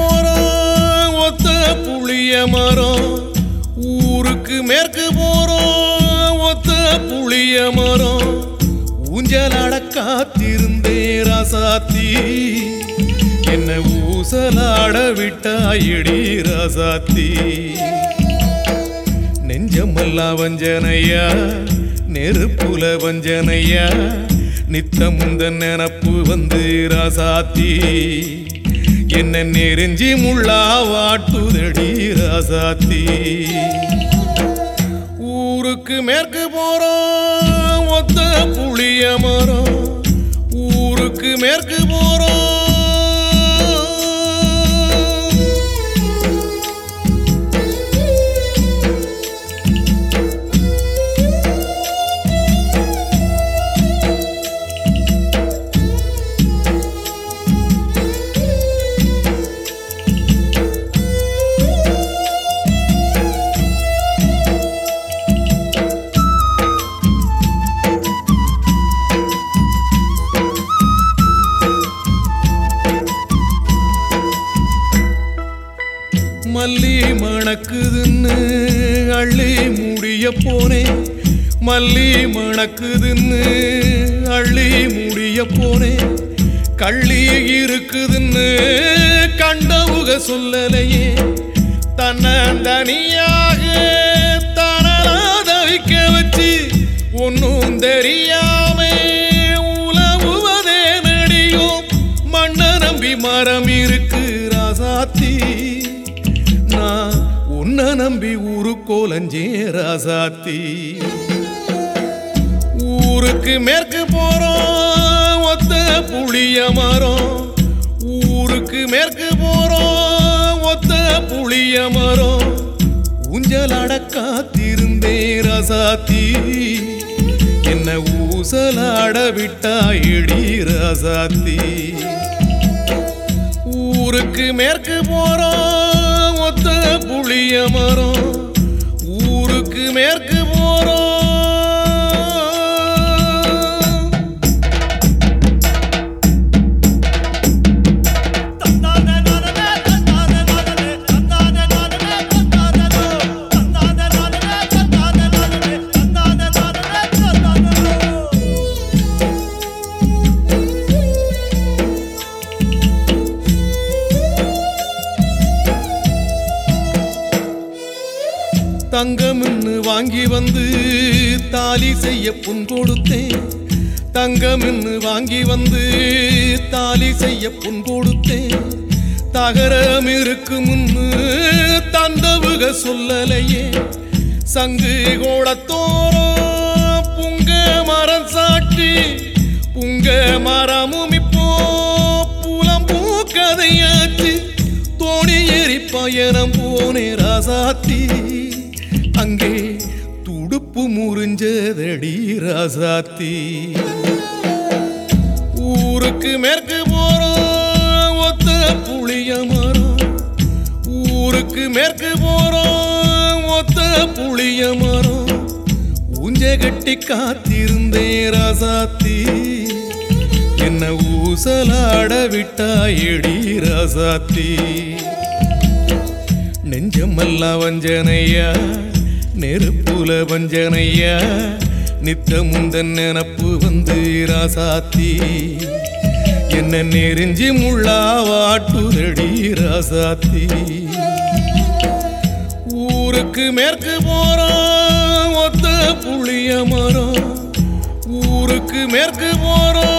போறோம் ஒத்த புளிய மரம் ஊருக்கு மேற்கு போறோம் ஒத்த புளிய மரம் ஊஞ்சலாட காத்திருந்தே ராசாத்தி என்ன ஊசலாட விட்டாயடி ராசாத்தி நெஞ்சமெல்லாம் வஞ்சனையா நெருப்புல வஞ்சனையா நித்தமுந்த நினப்பு வந்து ராசாத்தி என்ன நெருஞ்சி முள்ளா வாட்டுதடி ராசாத்தி ஊருக்கு மேற்கு போறோம் ஒத்த புளிய மரம் ஊருக்கு மேற்கு போறோம் மல்லி மணக்குதுன்னு அள்ளி முடிய போனேன் மல்லி மணக்குதுன்னு அள்ளி முடிய போனேன் கள்ளி இருக்குதுன்னு கண்டவுக சொல்லலையே தன்னந்தனியாக தனலாத வைக்க வச்சு ஒன்னும் தெரியாம உலவுவதே நடியும் மண்ண நம்பி மரம் இருக்கு ராசாத்தி நான் உன்னை நம்பி ஊரு கோலஞ்சே ராசாத்தி ஊருக்கு மேற்கு போறோம் ஒத்த புளிய மரம் ஊருக்கு மேற்கு போறோம் ஒத்த புளிய மரம் ஊஞ்சலாட காத்திருந்தே ரசாத்தி என்ன ஊசலாட விட்டாயிடி ரசாத்தி ஊருக்கு மேற்கு போறோம் ஒத்த புளிய மரம் ஊருக்கு மேற்கு போறோம் தங்கம்னு வாங்கி வந்து தாலி செய்ய புன் கொடுத்தேன் தங்கம்னு வாங்கி வந்து தாலி செய்ய புன் கொடுத்தேன் தகரம் இருக்கு முன்னு தந்தவுக சொல்லலையே சங்கு கோடத்தோரம் புங்க மரம் சாட்டி புங்க மரமும் இப்போ புலம் பூக்கதையாச்சு தோணி ஏறி பயணம் போனே ராசாத்தி அங்கே துடுப்பு முறிஞ்சதடி ராசாத்தி ஊருக்கு மேற்கு போறோம் ஒத்த புளிய மரம் ஊருக்கு மேற்கு போறோம் ஒத்த புளிய மரம் ஊஞ்ச கட்டி காத்திருந்தே ராசாத்தி என்ன ஊசலாட விட்டாயடி ராசாத்தி நெஞ்சமெல்லாம் வஞ்சனையா நெருப்புல வஞ்சனையா நித்தமுந்தன் நினப்பு வந்து ராசாத்தி என்ன நெருஞ்சி முள்ளா வாட்டுதடி ராசாத்தி ஊருக்கு மேற்கு போறோம் ஒத்த புளிய மரம் ஊருக்கு மேற்கு போறோம்